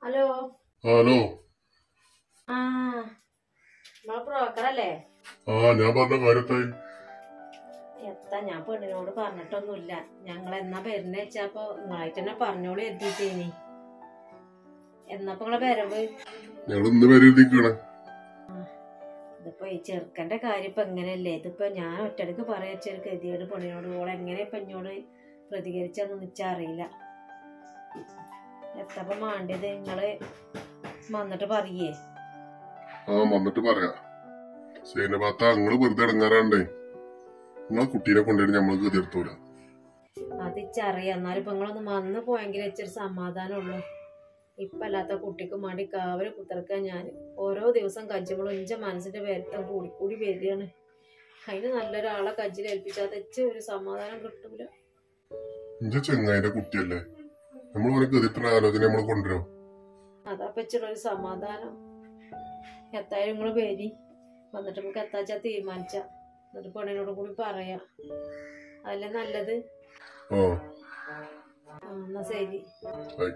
Hello hello ആ നമ്മളെ ബ്രോക്കറല്ലേ ആ ഞാൻ പറഞ്ഞ കാര്യത്തായി എത്താ ഞാൻ പെണ്ണിനോട് പറഞ്ഞിട്ടൊന്നുമില്ല ഞങ്ങൾ എന്നാ വരുന്ന വെച്ചാപ്പോ നിങ്ങളായിട്ട് തന്നെ പറഞ്ഞോളൂ എത്തിയിട്ടേനി എന്നപ്പോ നിങ്ങളെ വരവ് ഞങ്ങൾ ഇന്ന് വരെ എഴുതിക്കണേ ഇതിപ്പോ ഈ ചെറുക്കന്റെ കാര്യം ഇപ്പൊ എങ്ങനെയല്ലേ ഇതിപ്പോ ഞാൻ ഒറ്റടക്ക് പറയാ ചെറുക്ക് എതിയോട് പെണ്ണിനോട് ഓളെ എങ്ങനെ ഇപ്പൊ എന്നോട് പ്രതികരിച്ചെന്ന് വെച്ചറിയില്ല എത്തപ്പോ മാണ്ടിയത് നിങ്ങള് വന്നിട്ട് പറയേ ആ വന്നിട്ട് പറയാ സേനഭാത്ത അങ്ങള് വെറുതെ ഇടങ്ങാറാണ്ടേ നിങ്ങളെ കുട്ടീനെ കൊണ്ടുപോയി ഞമ്മൾക്ക് തീർത്തൂല അത് ഇച്ചറിയാം എന്നാലും ഇപ്പൊ നിങ്ങളൊന്ന് വന്ന് പോയെങ്കിൽ ഇച്ചിരി സമാധാനമുള്ളൂ ഇപ്പൊ അല്ലാത്ത കുട്ടിക്ക് മടി കാവല് കുത്തിറക്കാൻ ഞാൻ ഓരോ ദിവസം കജ്ജുമ്പോഴും ഇഞ്ച മനസ്സിന്റെ വരുത്തം കൂടി കൂടി വരികയാണ് അതിന് നല്ലൊരാളെ കജ്ജിൽ ഏൽപ്പിച്ചാൽ തെച്ച് ഒരു സമാധാനം കിട്ടൂല ഇഞ്ച ചെങ്ങായിന്റെ കുട്ടിയല്ലേ നമ്മൾ ഓരോ ഗതിപ്പിന് ആലോചന നമ്മൾ കൊണ്ടുവരും അതാ പറ്റുള്ള ഒരു സമാധാനം എത്തായാലും നിങ്ങൾ പേരി വന്നിട്ട് നമുക്ക് എത്താച്ചാ തീരുമാനിച്ച എന്നിട്ട് പെണ്ണിനോട് കൂടി പറയാ അതല്ലേ നല്ലത് ആ ആ, എന്നാ ശരി ആയി.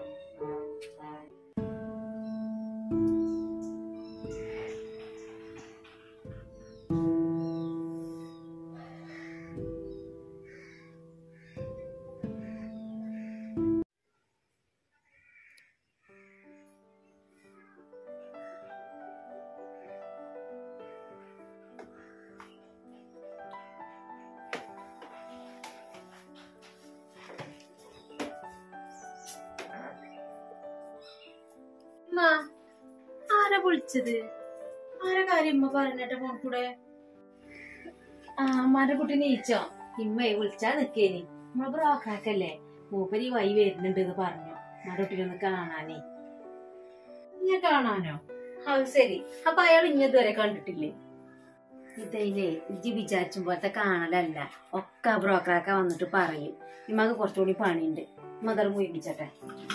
ഉമ്മ, ആരാ വിളിച്ചത് ആരാ കാര്യം ഉമ്മ പറഞ്ഞിട്ട് ഫോൺ കൂടെ ആ അമ്മാന്റെ കുട്ടി നീച്ചോ ഇമ്മയെ വിളിച്ചാ നിക്കേനി നമ്മളെ ബ്രോക്കാക്കല്ലേ മൂപ്പര് ഈ വൈ വരുന്നുണ്ട് എന്ന് പറഞ്ഞു അമ്മാന്റെ കുട്ടീനെ ഒന്ന് കാണാനേ ഞാൻ കാണാനോ അത് ശരി അപ്പൊ അയാൾ ഇഞ്ഞതുവരെ കണ്ടിട്ടില്ലേ ഇതയിലേ ഇജ്ജ് വിചാരിച്ചും പോലത്തെ കാണലല്ല ഒക്കെ ബ്രോക്കറാക്ക വന്നിട്ട് പറയും ഇമ്മക്ക് കുറച്ചുകൂടി പണിയുണ്ട് മദർ മുയിപ്പിച്ചട്ടെ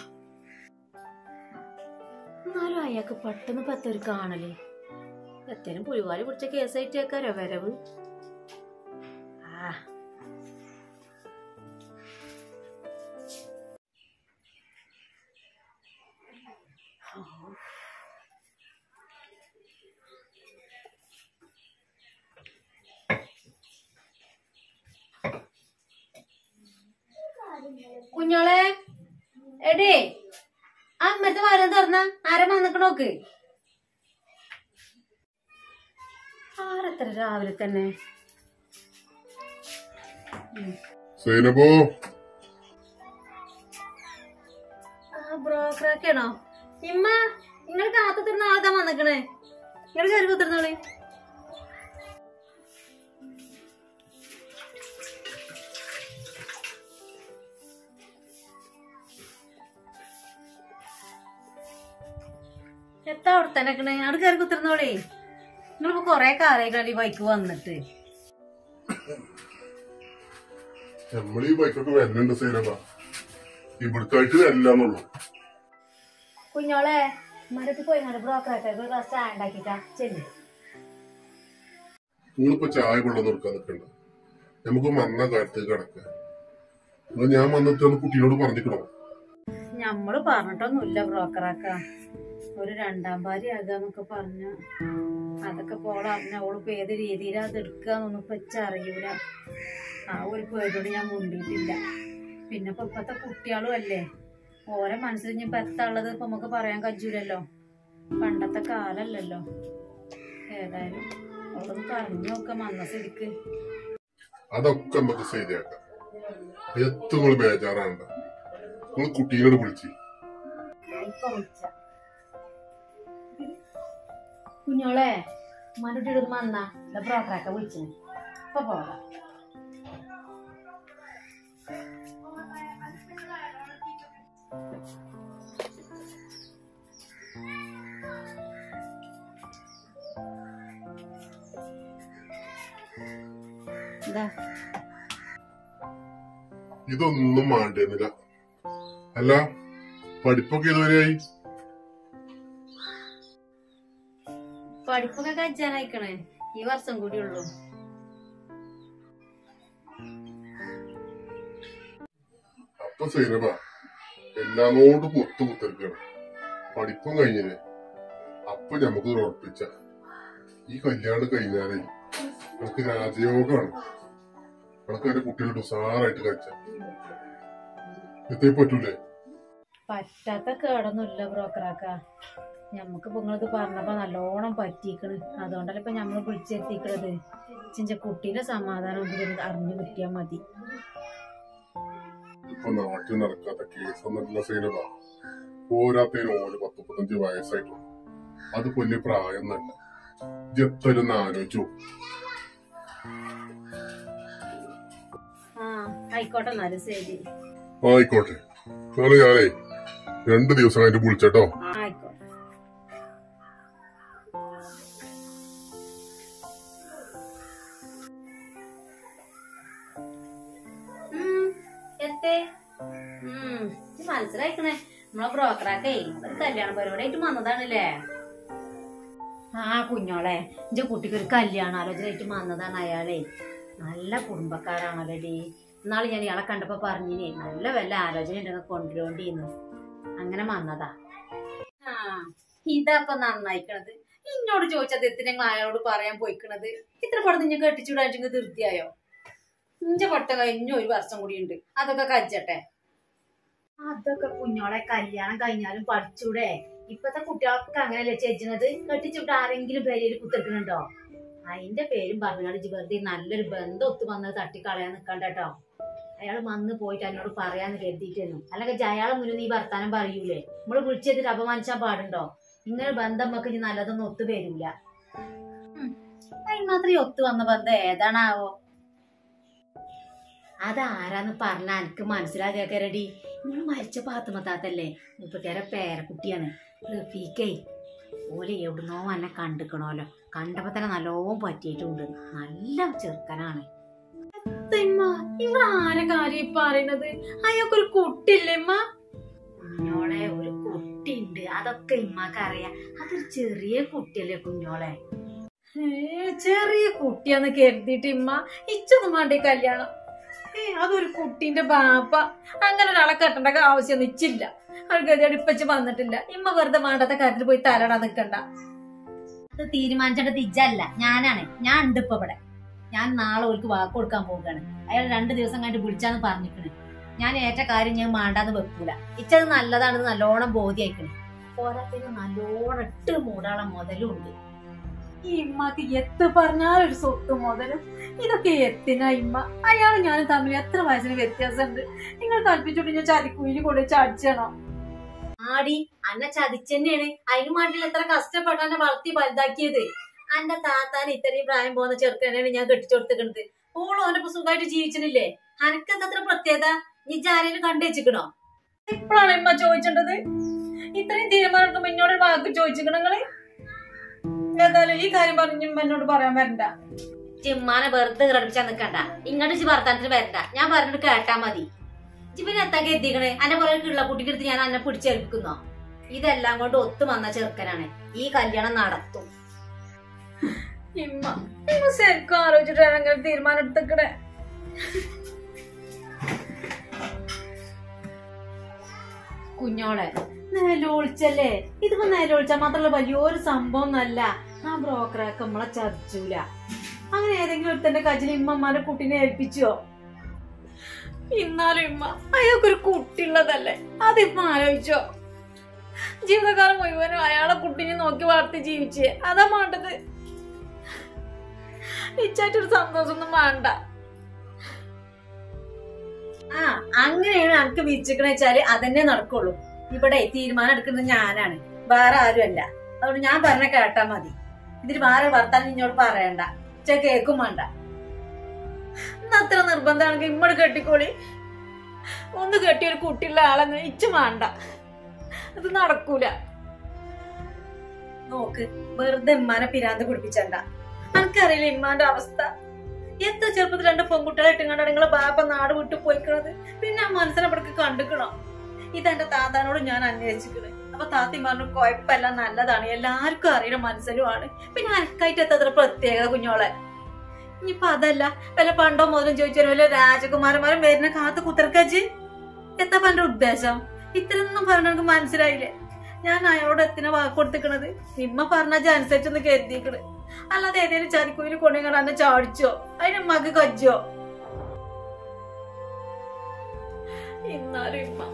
എന്നാലും അയാൾക്ക് പെട്ടെന്ന് പത്തൊരു കാണല് എത്തേനും പുലിവാലി പിടിച്ച കേസായിട്ടേക്കാരോ വരവ് ആ കുഞ്ഞോളെ എടേ ആ മറ്റേ വാരം തുറന്ന ആരാ വന്നിക്കണ നോക്ക് ആരത്ര രാവിലെ തന്നെ സൈനബോ ആ ബ്രോക്കറൊക്കെയാണോ ഇമ്മ നിങ്ങൾ കാത്തുത്തിരുന്ന ആൾക്കാ വന്നിക്കണേ നിങ്ങൾ കയറി കുത്തിരുന്നോളി എത്താ അവിടെ തന്നെ നിക്കണേ അവിടെ കയറി കുത്തിരുന്നോളേ നിങ്ങളിപ്പോ കൊറേ കാലമായി ഈ ബൈക്ക് വന്നിട്ട് നമ്മൾ ഈ ബൈക്കൊക്കെ വരുന്നുണ്ട് സൈനബ ഇവിടുത്തായിട്ട് വരില്ലാന്നുള്ളു കുഞ്ഞോളെ മരത്തിൽ പോയി നല്ല ബ്രോക്കറൊക്കെ ഒരു ഗ്ലാസ് ചായ ഉണ്ടാക്കിട്ടാ ചെല്ലു നിങ്ങളിപ്പോ ചായ കൊണ്ടു നിർക്കാൻ നിൽക്കണ്ട നമുക്ക് വന്ന കാര്യത്തേക്ക് കിടക്കാം അത് ഞാൻ വന്നിട്ട് ഒന്ന് കുട്ടീനോട് പറഞ്ഞിക്കണോ ഞമ്മള് പറഞ്ഞിട്ടൊന്നുമില്ല ബ്രോക്കറാക്ക ഒരു രണ്ടാം ഭാര്യ ആകാന്നൊക്കെ പറഞ്ഞ അതൊക്കെ പോള അറിഞ്ഞ ഓളിപ്പോ ഏത് രീതിയിലാ അത് എടുക്കാന്നൊന്നും ഇപ്പൊ അറിയൂല ആ ഒരു പേരോട് ഞാൻ മുണ്ടിയിട്ടില്ല പിന്നെ ഇപ്പൊ ഇപ്പത്തെ കുട്ടികളും അല്ലേ ഓരോ മനസ്സിൽ ഇനി ഇപ്പൊ എത്താനുള്ളത് ഇപ്പൊ നമുക്ക് പറയാൻ കഴിയൂലല്ലോ പണ്ടത്തെ കാലല്ലല്ലോ ഏതായാലും അവളൊന്ന് പറഞ്ഞു നോക്കാം വന്ന സ്ഥിതിക്ക് അതൊക്കെ നമുക്ക് ശരിയാക്കാം എത്ര നിങ്ങൾ ബേജാറാണ്ട നിങ്ങൾ കുട്ടീനോട് വിളിച്ച് ഇപ്പൊ വിളിച്ച കുഞ്ഞോളെ മറുപടി വന്നാ ബ്രോക്കറൊക്കെ വിളിച്ചു ഇപ്പൊ പോകാം ഇതാ ഇതൊന്നും വേണ്ടിയിരുന്നില്ല അല്ല പഠിപ്പൊക്കെ ഇതുവരെയായി പഠിപ്പൊക്കെ കജ്ജാനയക്കണേ ഈ വർഷം കൂടി ഉള്ളൂ അപ്പൊ സൈനബ എല്ലാം കൊണ്ട് പൊത്തു കുത്തിരിക്കണം പഠിപ്പും കഴിഞ്ഞില്ലേ അപ്പൊ നമുക്ക് ഉറപ്പിച്ച ഈ കല്യാണം കഴിഞ്ഞാലേ നമുക്ക് രാജയോഗമാണ് നമുക്ക് എന്റെ കുട്ടികളുടെ ഉസാറായിട്ട് കഴിച്ച എത്തേ പറ്റൂലേ പറ്റാത്ത കേടൊന്നുമില്ല ബ്രോക്കറാക്ക ഞമ്മക്ക് ഇപ്പൊ നിങ്ങളിത് പറഞ്ഞപ്പോ നല്ലോണം പറ്റിക്കണ് അതുകൊണ്ടല്ലേ ഇപ്പൊ ഞമ്മള് വിളിച്ചെത്തിക്കണത് ചിഞ്ച കുട്ടീന്റെ സമാധാനം ഇതിൽ അറിഞ്ഞു കിട്ടിയാ മതി ഇപ്പൊ നാട്ടിൽ നടക്കാത്ത കേസൊന്നുമില്ല സൈനബ പോരാത്തതിന് ഓന് പത്ത് മുപ്പത്തഞ്ച് വയസ്സായിട്ടുള്ളൂ അത് വലിയ പ്രായം തന്നെ ജത്തലൊന്ന് ആലോചിച്ചു ആ ആയിക്കോട്ടെ എന്നാലും ശരി ആയിക്കോട്ടെ നാളെ ഞാനേ രണ്ട് ദിവസം കഴിഞ്ഞിട്ട് വിളിച്ചട്ടോ ആ, ആയിക്കോട്ടെ ഉം, എത്തേ ഉം, ഇത് മനസ്സിലായിക്കണേ നമ്മളെ ബ്രോക്കറാക്കേ ഒരു കല്യാണ പരിപാടി ആയിട്ട് വന്നതാണല്ലേ ആ കുഞ്ഞോളെ എന്റെ കുട്ടിക്ക് ഒരു കല്യാണ ആലോചനയായിട്ട് വന്നതാണ് അയാളെ നല്ല കുടുംബക്കാരാണല്ലോ ഡി എന്നാള് ഞാൻ ഇയാളെ കണ്ടപ്പോ പറഞ്ഞിനെ നല്ല വല്ല ആലോചന ഉണ്ടെന്ന് കൊണ്ടുവരേണ്ടിന്ന് അങ്ങനെ വന്നതാ ആ ഇതാപ്പൊ നന്നായിക്കണത് എന്നോട് ചോദിച്ചത് എത്തി ഞങ്ങൾ അയാളോട് പറയാൻ പോയിക്കണത് ഇത്ര പടം നിങ്ങൾ കെട്ടിച്ചൂടായിട്ട് തീർത്തിയായോ ഇഞ്ച പട്ട കഴിഞ്ഞ ഒരു വർഷം കൂടി ഉണ്ട് അതൊക്കെ കജ്ജട്ടെ അതൊക്കെ കുഞ്ഞോളെ കല്യാണം കഴിഞ്ഞാലും പഠിച്ചൂടെ ഇപ്പത്തെ കുട്ടികൾക്ക് അങ്ങനെയല്ലേ ചെജ്ജണത് കെട്ടിച്ചുവിട്ട് ആരെങ്കിലും പേരിൽ കുത്തിരിക്കണുണ്ടോ അതിന്റെ പേരും പറഞ്ഞാൽ ഇജ്ജ് വെറുതെ നല്ലൊരു ബന്ധം ഒത്തു വന്നത് തട്ടിക്കളയാൻ നിക്കണ്ട കേട്ടോ അയാൾ വന്ന് പോയിട്ട് എന്നോട് പറയാന്ന് കരുതിയിട്ടായിരുന്നു അല്ലെങ്കിൽ അയാളെ മുന്നിൽ നീ വർത്താനം പറയൂലേ നമ്മള് വിളിച്ചെത്തിട്ട് അപമാനിച്ചാൻ പാടുണ്ടോ ഇങ്ങനെ ബന്ധം നമുക്ക് ഇനി നല്ലതൊന്നും ഒത്തു വരൂല ഉം. അതിന് മാത്രം ഈ ഒത്തു വന്ന ബന്ധം ഏതാണാവോ അതാരാന്ന് പറഞ്ഞ എനിക്ക് മനസ്സിലാക്കിയാക്കരടി നിങ്ങൾ മരിച്ച പാത്തുമത്താത്തല്ലേ മുപ്പത്തേരെ പേരക്കുട്ടിയാണ് റഫീക്കേ ഓലെ എവിടുന്നോ എന്നെ കണ്ടിക്കണോലോ കണ്ടപ്പോ തന്നെ നല്ലോണം പറ്റിയിട്ടുണ്ട് നല്ല ചെറുക്കനാണ് നിങ്ങൾ ആരെ കാര്യം പറയുന്നത് അയാൾക്ക് ഒരു കുട്ടില്ലേ ഇമ്മ കുഞ്ഞോളെ ഒരു കുട്ടിയുണ്ട് അതൊക്കെ ഇമ്മക്ക് അറിയാം അതൊരു ചെറിയ കുട്ടിയല്ലേ കുഞ്ഞോളെ ചെറിയ കുട്ടിയാന്ന് കരുതിയിട്ട് ഇമ്മ ഇച്ചൊന്നും വേണ്ട ഈ കല്യാണം ഏ അതൊരു കുട്ടീന്റെ ബാപ്പ അങ്ങനെ ഒരാളെ കെട്ടേണ്ട ആവശ്യം ഇച്ചില്ല ഒരു ഗതിയോട് ഇപ്പച്ച് വന്നിട്ടില്ല ഇമ്മ വെറുതെ വേണ്ടാത്ത കാര്യത്തിൽ പോയി തലടാൻ നിക്കണ്ട അത് തീരുമാനിച്ചത് ഇജ്ജല്ല ഞാനാണ് ഞാൻ ഉണ്ട് ഇപ്പൊ ഇവിടെ ഞാൻ നാളെ ഓർക്ക് വാക്ക് കൊടുക്കാൻ പോവുകയാണ് അയാൾ രണ്ട് ദിവസം കഴിഞ്ഞിട്ട് വിളിച്ചാന്ന് പറഞ്ഞിക്കണ് ഞാൻ ഏറ്റ കാര്യം ഞാൻ മാണ്ടാന്ന് വെക്കൂല ഇച്ചത് നല്ലതാണെന്ന് നല്ലോണം ബോധ്യായിക്കണ് പോരാത്തിന് നല്ലോണം ഇട്ട് മൂടാളം മുതലും ഉണ്ട് ഈ ഇമ്മക്ക് എത്ത് പറഞ്ഞാൽ ഒരു സ്വത്ത് മുതലും ഇതൊക്കെ എത്തിനാ ഇമ്മ അയാളും ഞാനും തമ്മിൽ എത്ര വയസ്സിന് വ്യത്യാസമുണ്ട് നിങ്ങൾ കൽപ്പിച്ചോട്ട് ഞാൻ ചതിക്കുയില് കൊണ്ട് ചടിച്ചണോ ആടി അന്നെ ചതിച്ചെന്നെയാണ് അതിന് വേണ്ടിയിൽ എത്ര കഷ്ടപ്പെട്ട് എന്നെ വളർത്തി വലുതാക്കിയത് അന്റെ താത്താൻ ഇത്രയും പ്രായം പോകുന്ന ചെറുക്കനെയാണ് ഞാൻ കെട്ടിച്ചെടുത്തിക്കണത് ഓളും അവന്റെ സുഖമായിട്ട് ജീവിച്ചിട്ടില്ലേ അനക്കെന്തത്ര പ്രത്യേകത നീ ആരെങ്കിലും കണ്ടു വെച്ചിക്കണോ ഇപ്പോഴാണ് ഇമ്മ ചോദിച്ചത് ഇത്രയും തീരുമാനം എടുക്കുമ്പോ എന്നോട് ഒരു വാക്ക് ചോദിച്ചിക്കണ നിങ്ങള് ഏതായാലും ഈ കാര്യം പറഞ്ഞു എന്നോട് പറയാൻ വരണ്ട ചിമ്മാനെ വെറുതെ കളിപ്പിച്ചാ നിക്കണ്ട ഇങ്ങോട്ട് ഇജ്ജ് വർത്താനത്തിന് വരണ്ട ഞാൻ പറഞ്ഞിട്ട് കേട്ടാ മതി ഇജ്ജ് പിന്നെ എത്താക്കി എത്തിക്കണേ അന്നെ പോലെ കിള്ള കുട്ടിക്ക് എടുത്ത് ഞാൻ അന്നെ പിടിച്ചേൽപ്പിക്കുന്നോ ഇതെല്ലാം കൊണ്ട് ഒത്തു വന്ന ചെറുക്കനാണ് ഈ കല്യാണം നടത്തും ഇമ്മ ഇമ്മ ശരിക്കും ആലോചിച്ചിട്ടാണ് അങ്ങനെ തീരുമാനം എടുത്തേക്കണേ കുഞ്ഞോളെ നേലോളിച്ചല്ലേ ഇതിപ്പോ നേലോളിച്ചാ മാത്രമല്ല വലിയൊരു സംഭവം ഒന്നല്ല ആ ബ്രോക്കറൊക്കെ നമ്മളെ ചതിച്ചൂല അങ്ങനെ ഏതെങ്കിലും ഒരുത്തന്റെ കജിൽ ഇമ്മമാരെ കുട്ടീനെ ഏൽപ്പിച്ചോ ഇന്നാലും ഇമ്മ അയാൾക്കൊരു കുട്ടിയുള്ളതല്ലേ അതിപ്പോ ആലോചിച്ചോ ജീവിതകാലം മുഴുവനും അയാളെ കുട്ടീനെ നോക്കി വളർത്തി ജീവിച്ചേ അതാ വേണ്ടത് ഇച്ചായിട്ടൊരു സന്തോഷമൊന്നും വേണ്ട ആ അങ്ങനെയാണ് എനിക്ക് വിരിച്ചിക്കണ വെച്ചാല് അതന്നെ നടക്കുള്ളൂ ഇവിടെ തീരുമാനം എടുക്കുന്നത് ഞാനാണ് വേറെ ആരുമല്ല അതുകൊണ്ട് ഞാൻ പറഞ്ഞ കേട്ടാ മതി ഇതിന് വേറെ വർത്താനം ഇങ്ങോട്ട് പറയണ്ട ചെ കേക്കും വേണ്ട എന്നാ അത്ര നിർബന്ധമാണെങ്കിൽ ഇമ്മട് കെട്ടിക്കോളി ഒന്ന് കെട്ടിയ ഒരു കുട്ടിയുള്ള ആളെന്ന് ഇച്ചു വേണ്ട അത് നടക്കൂല നോക്ക് വെറുതെ ഇമ്മാനെ പിരാന്ത് പിടിപ്പിച്ചണ്ട എനിക്കറിയില്ല ഇമ്മാന്റെ അവസ്ഥ എത്ര ചെറുപ്പത്തിൽ രണ്ട് പെൺകുട്ടികളെ ഇട്ടുകൊണ്ടാണ് നിങ്ങളെ ബാപ്പ നാട് വിട്ടു പോയിക്കണത് പിന്നെ ആ മനസ്സിനെ അവിടേക്ക് കണ്ടുക്കണോ ഇതെന്റെ താത്താനോട് ഞാൻ അന്വേഷിക്കണേ അപ്പൊ താത്തി പറഞ്ഞു കുഴപ്പമില്ല നല്ലതാണ് എല്ലാവർക്കും അറിയുന്ന മനസ്സിലുമാണ് പിന്നെ അനക്കായിട്ട് എത്ര പ്രത്യേകത കുഞ്ഞോളെ ഇനിയിപ്പൊ അതല്ല വല്ല പണ്ടോ മുതലും ചോദിച്ചാൽ വല്ല രാജകുമാരന്മാരും വരുന്ന കാത്ത് കുത്തിർക്കച്ച് എത്താ പന്റെ ഉദ്ദേശം ഇത്രയൊന്നും പറഞ്ഞ എനിക്ക് മനസ്സിലായില്ലേ ഞാൻ അയാളോട് എത്തിന വാക്ക് കൊടുത്തിക്കണത് ഇമ്മ പറഞ്ഞ അനുസരിച്ചൊന്ന് കരുതിക്കണ് അല്ലാതെ ഏതേലും ചതിക്കുയിൽ കൊണ്ടുങ്ങൾ എന്നെ ചാടിച്ചോ അതിന് ഉമ്മക്ക് കജ്ജോ എന്നാലും ഇമ്മ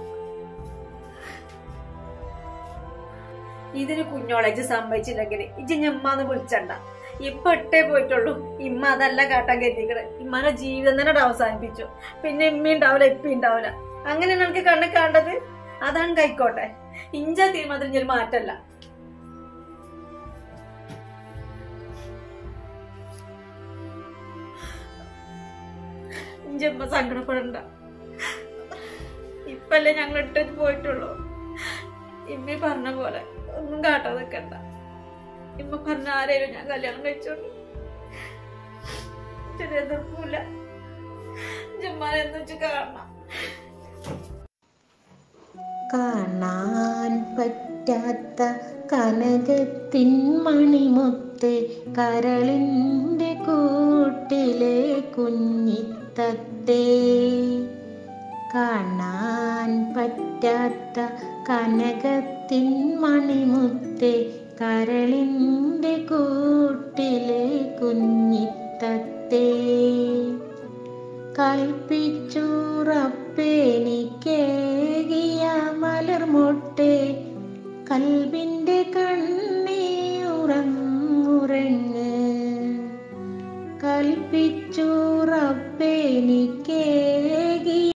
ഇതിന് കുഞ്ഞോളേജ് സംഭവിച്ചില്ലെങ്കിൽ ഇജ്ജ് ഞമ്മാന്ന് വിളിച്ചണ്ട ഇപ്പൊ ഇട്ടേ പോയിട്ടുള്ളൂ ഇമ്മ അതല്ല കാട്ടാൻ കരുതിക്കണ് ഇമ്മാനെ ജീവിതം തന്നെ അവസാനിപ്പിച്ചു പിന്നെ ഇമ്മ ഉണ്ടാവില്ല ഇപ്പ ഉണ്ടാവില്ല അങ്ങനെ നമുക്ക് കണ്ണ് കണ്ടത് അതാണ് കൈക്കോട്ടെ ഇഞ്ച തീരുമാനത്തിൽ ഇഞ്ഞൊരു മാറ്റല്ല ഇഞ്ചമ്മ സങ്കടപ്പെടണ്ട ഇപ്പല്ലേ ഞങ്ങൾ ഇട്ടിട്ട് പോയിട്ടുള്ളൂ ഇമ്മ പറഞ്ഞ പോലെ ഒന്നും കാട്ടാതെ നിൽക്കണ്ട ഇമ്മ പറഞ്ഞ ആരേലും ഞാൻ കല്യാണം കഴിച്ചോളൂ ചെറിയ എതിർപ്പില്ല ജമ്മാനെന്ന് വെച്ച് കാണണം കാണാൻ പറ്റാത്ത കനകത്തിൻ മണിമുത്ത് കരളിൻ്റെ കൂട്ടിലെ കുഞ്ഞിത്തത്തേ കാണാൻ പറ്റാത്ത കനകത്തിൻ മണിമുത്ത് കരളിൻ്റെ കൂട്ടിലെ കുഞ്ഞിത്തത്തേ കൽപ്പിച്ചുറപ്പേനിക്കേകിയ മലർമൊട്ടെ കൽബിന്റെ കണ്ണേ ഉറങ്ങുറങ്ങ് കൽപ്പിച്ചുറപ്പേനിക്കേകിയ